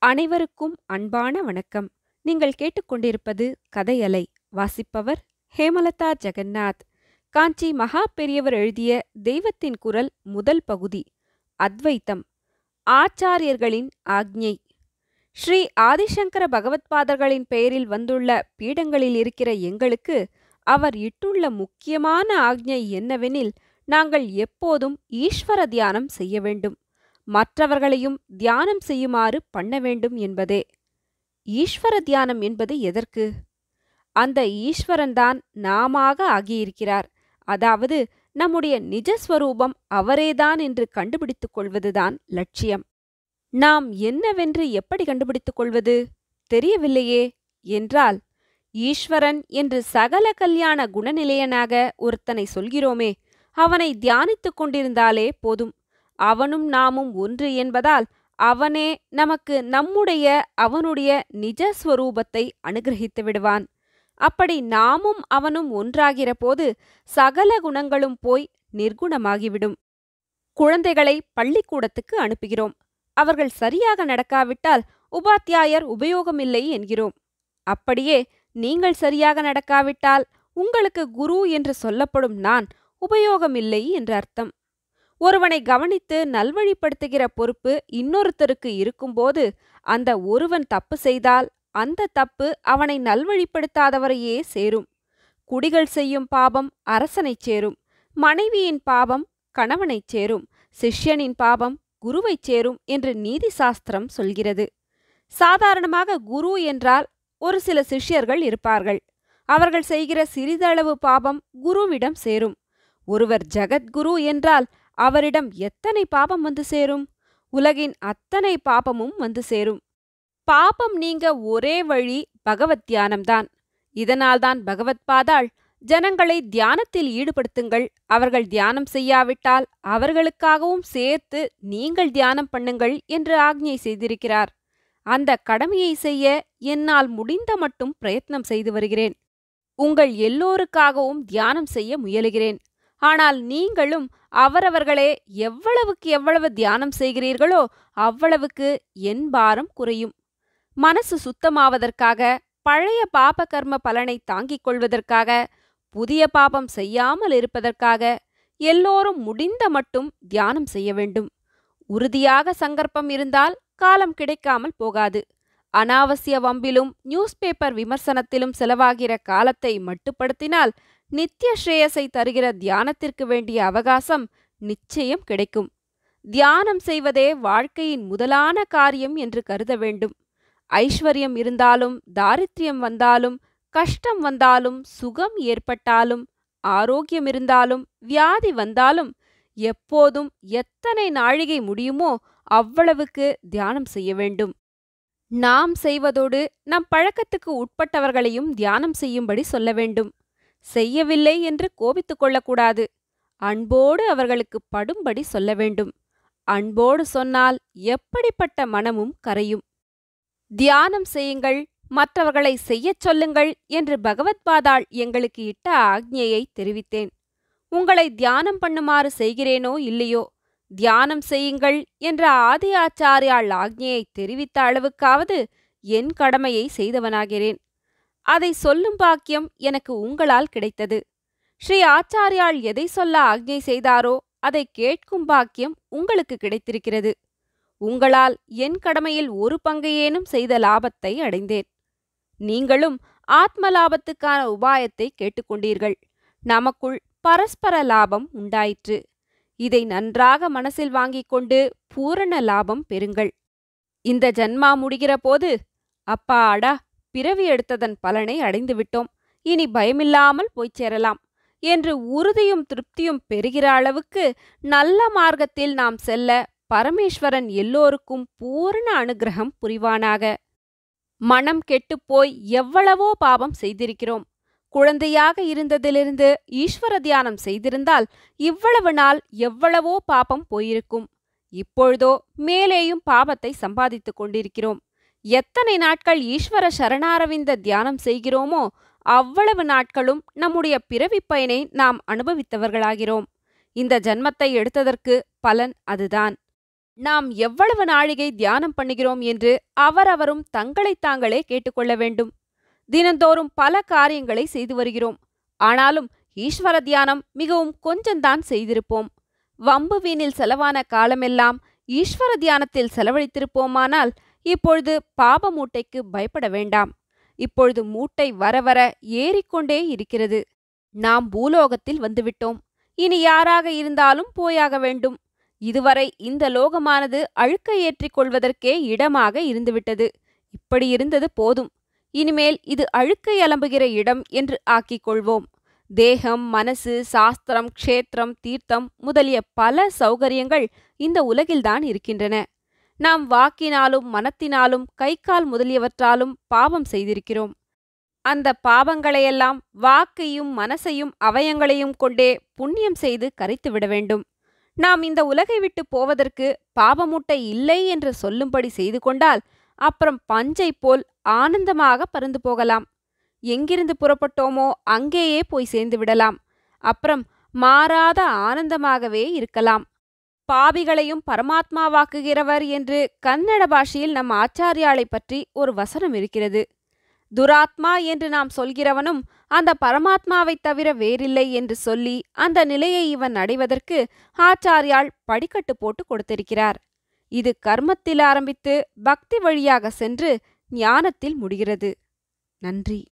அனைவருக்கும் அன்பான வணக்கம் நீங்கள் கேட்டுக்கொண்டிருப்பது கதையலை வாசிப்பவர் ஹேமலதா ஜெகநாத் காஞ்சி மகா பெரியவர் எழுதிய தெய்வத்தின் குரல் முதல் பகுதி அத்வைத்தம் ஆச்சாரியர்களின் ஆக்ஞை ஸ்ரீ ஆதிசங்கர பகவத்பாதர்களின் பெயரில் வந்துள்ள பீடங்களில் இருக்கிற எங்களுக்கு அவர் இட்டுள்ள முக்கியமான ஆக்ஞை என்னவெனில் நாங்கள் எப்போதும் ஈஸ்வர தியானம் செய்ய வேண்டும் மற்றவர்களையும் தியானம் செய்யுமாறு பண்ண வேண்டும் என்பதே ஈஸ்வர தியானம் என்பது எதற்கு அந்த ஈஸ்வரன்தான் நாமாக ஆகியிருக்கிறார் அதாவது நம்முடைய நிஜஸ்வரூபம் அவரேதான் என்று கண்டுபிடித்துக் கொள்வதுதான் லட்சியம் நாம் என்னவென்று எப்படி கண்டுபிடித்துக் கொள்வது தெரியவில்லையே என்றால் ஈஸ்வரன் என்று சகல கல்யாண குணநிலையனாக ஒருத்தனை சொல்கிறோமே அவனை தியானித்துக் கொண்டிருந்தாலே போதும் அவனும் நாமும் ஒன்று என்பதால் அவனே நமக்கு நம்முடைய அவனுடைய நிஜஸ்வரூபத்தை அனுகிரகித்து விடுவான் அப்படி நாமும் அவனும் ஒன்றாகிற போது சகல குணங்களும் போய் நிர்குணமாகிவிடும் குழந்தைகளை பள்ளிக்கூடத்துக்கு அனுப்புகிறோம் அவர்கள் சரியாக நடக்காவிட்டால் உபாத்தியாயர் உபயோகமில்லை என்கிறோம் அப்படியே நீங்கள் சரியாக நடக்காவிட்டால் உங்களுக்கு குரு என்று சொல்லப்படும் நான் உபயோகமில்லை என்று அர்த்தம் ஒருவனை கவனித்து நல்வழிப்படுத்துகிற பொறுப்பு இன்னொருத்தருக்கு இருக்கும்போது அந்த ஒருவன் தப்பு செய்தால் அந்த தப்பு அவனை நல்வழிப்படுத்தாதவரையே சேரும் குடிகள் செய்யும் பாபம் அரசனைச் சேரும் மனைவியின் பாவம் கணவனைச் சேரும் சிஷ்யனின் பாவம் குருவைச் சேரும் என்று நீதி சாஸ்திரம் சொல்கிறது சாதாரணமாக குரு என்றால் ஒரு சில சிஷ்யர்கள் இருப்பார்கள் அவர்கள் செய்கிற சிறிதளவு பாபம் குருவிடம் சேரும் ஒருவர் ஜகத்குரு என்றால் அவரிடம் எத்தனை பாபம் வந்து சேரும் உலகின் அத்தனை பாபமும் வந்து சேரும் பாபம் நீங்க ஒரே வழி பகவத் தியானம்தான் இதனால்தான் பகவத் பாதாள் ஜனங்களை தியானத்தில் ஈடுபடுத்துங்கள் அவர்கள் தியானம் செய்யாவிட்டால் அவர்களுக்காகவும் சேர்த்து நீங்கள் தியானம் பண்ணுங்கள் என்று ஆக்ஞை செய்திருக்கிறார் அந்த கடமையை செய்ய என்னால் முடிந்த மட்டும் பிரயத்னம் செய்து வருகிறேன் உங்கள் எல்லோருக்காகவும் தியானம் செய்ய முயலுகிறேன் ஆனால் நீங்களும் அவரவர்களே எவ்வளவுக்கு எவ்வளவு தியானம் செய்கிறீர்களோ அவ்வளவுக்கு என் பாரம் குறையும் மனசு சுத்தமாவதற்காக பழைய பாப கர்ம பலனை தாங்கிக் கொள்வதற்காக புதிய பாபம் செய்யாமல் இருப்பதற்காக எல்லோரும் முடிந்த மட்டும் தியானம் செய்ய வேண்டும் உறுதியாக சங்கற்பம் இருந்தால் காலம் கிடைக்காமல் போகாது அனாவசிய வம்பிலும் நியூஸ் பேப்பர் விமர்சனத்திலும் செலவாகிற காலத்தை மட்டுப்படுத்தினால் நித்திய ஸ்ரேயஸை தருகிற தியானத்திற்கு வேண்டிய அவகாசம் நிச்சயம் கிடைக்கும் தியானம் செய்வதே வாழ்க்கையின் முதலான காரியம் என்று கருத வேண்டும் ஐஸ்வர்யம் இருந்தாலும் தாரித்ரியம் வந்தாலும் கஷ்டம் வந்தாலும் சுகம் ஏற்பட்டாலும் ஆரோக்கியம் இருந்தாலும் வியாதி வந்தாலும் எப்போதும் எத்தனை நாழிகை முடியுமோ அவ்வளவுக்கு தியானம் செய்ய வேண்டும் நாம் செய்வதோடு நம் பழக்கத்துக்கு உட்பட்டவர்களையும் தியானம் செய்யும்படி சொல்ல வேண்டும் செய்யவில்லை என்று கோபித்துக் கொள்ளக்கூடாது அன்போடு அவர்களுக்கு படும்படி சொல்ல வேண்டும் அன்போடு சொன்னால் எப்படிப்பட்ட மனமும் கரையும் தியானம் செய்யுங்கள் மற்றவர்களை செய்யச் சொல்லுங்கள் என்று பகவத்பாதாள் எங்களுக்கு இட்ட ஆக்ஞையை தெரிவித்தேன் உங்களை தியானம் பண்ணுமாறு செய்கிறேனோ இல்லையோ தியானம் செய்யுங்கள் என்ற ஆதி ஆச்சாரியாள் ஆக்ஞையை தெரிவித்த அளவுக்காவது என் கடமையை செய்தவனாகிறேன் அதை சொல்லும் பாக்கியம் எனக்கு உங்களால் கிடைத்தது ஸ்ரீ ஆச்சாரியால் எதை சொல்ல ஆக்ஞை செய்தாரோ அதை கேட்கும் பாக்கியம் உங்களுக்கு கிடைத்திருக்கிறது உங்களால் என் கடமையில் ஒரு பங்கையேனும் செய்த லாபத்தை அடைந்தேன் நீங்களும் ஆத்ம லாபத்துக்கான உபாயத்தை கேட்டுக்கொண்டீர்கள் நமக்குள் பரஸ்பர லாபம் உண்டாயிற்று இதை நன்றாக மனசில் வாங்கிக் கொண்டு பூரண லாபம் பெறுங்கள் இந்த ஜன்மா முடிகிற போது அப்பாடா பிறவி எடுத்ததன் பலனை அடைந்துவிட்டோம் இனி பயமில்லாமல் போய்ச் சேரலாம் என்று உறுதியும் திருப்தியும் பெறுகிற அளவுக்கு நல்ல மார்க்கத்தில் நாம் செல்ல பரமேஸ்வரன் எல்லோருக்கும் பூரண அனுகிரகம் புரிவானாக மனம் கெட்டுப்போய் எவ்வளவோ பாவம் செய்திருக்கிறோம் குழந்தையாக இருந்ததிலிருந்து ஈஸ்வர தியானம் செய்திருந்தால் இவ்வளவு நாள் எவ்வளவோ பாபம் போயிருக்கும் இப்பொழுதோ மேலேயும் பாபத்தை சம்பாதித்துக் கொண்டிருக்கிறோம் எத்தனை நாட்கள் ஈஸ்வர சரணாரவிந்த தியானம் செய்கிறோமோ அவ்வளவு நாட்களும் நம்முடைய பிறவிப் பயனை நாம் அனுபவித்தவர்களாகிறோம் இந்த ஜன்மத்தை எடுத்ததற்கு பலன் அதுதான் நாம் எவ்வளவு நாழிகை தியானம் பண்ணுகிறோம் என்று அவரவரும் தங்களைத் தாங்களே கேட்டுக்கொள்ள வேண்டும் தினந்தோறும் பல காரியங்களை செய்து வருகிறோம் ஆனாலும் ஈஸ்வர தியானம் மிகவும் கொஞ்சம்தான் செய்திருப்போம் வம்பு வீணில் செலவான காலமெல்லாம் ஈஸ்வர தியானத்தில் செலவழித்திருப்போமானால் இப்பொழுது பாப மூட்டைக்கு பயப்பட வேண்டாம் இப்பொழுது மூட்டை வர வர ஏறிக்கொண்டே இருக்கிறது நாம் பூலோகத்தில் வந்துவிட்டோம் இனி யாராக இருந்தாலும் போயாக வேண்டும் இதுவரை இந்த லோகமானது அழுக்கை ஏற்றிக் கொள்வதற்கே இடமாக இருந்துவிட்டது இப்படி இருந்தது போதும் இனிமேல் இது அழுக்கை அலம்புகிற இடம் என்று ஆக்கிக் கொள்வோம் தேகம் மனசு சாஸ்திரம் க்ஷேத்திரம் தீர்த்தம் முதலிய பல சௌகரியங்கள் இந்த உலகில்தான் இருக்கின்றன நாம் வாக்கினாலும் மனத்தினாலும் கை கால் முதலியவற்றாலும் பாவம் செய்திருக்கிறோம் அந்த பாவங்களையெல்லாம் வாக்கையும் மனசையும் அவயங்களையும் கொண்டே புண்ணியம் செய்து கரைத்து விட வேண்டும் நாம் இந்த உலகை விட்டு போவதற்கு பாவமூட்டை இல்லை என்று சொல்லும்படி செய்து கொண்டால் அப்புறம் பஞ்சை போல் ஆனந்தமாக பறந்து போகலாம் எங்கிருந்து புறப்பட்டோமோ அங்கேயே போய் சேர்ந்து விடலாம் அப்புறம் மாறாத ஆனந்தமாகவே இருக்கலாம் பாவிகளையும் பரமாத்மாவாக்குகிறவர் என்று கன்னட பாஷையில் நம் ஆச்சாரியாளை பற்றி ஒரு வசனம் இருக்கிறது துராத்மா என்று நாம் சொல்கிறவனும் அந்த பரமாத்மாவைத் தவிர வேறில்லை என்று சொல்லி அந்த நிலையை இவன் அடைவதற்கு ஆச்சாரியால் படிக்கட்டு போட்டு கொடுத்திருக்கிறார் இது கர்மத்தில் ஆரம்பித்து பக்தி வழியாக சென்று ஞானத்தில் முடிகிறது நன்றி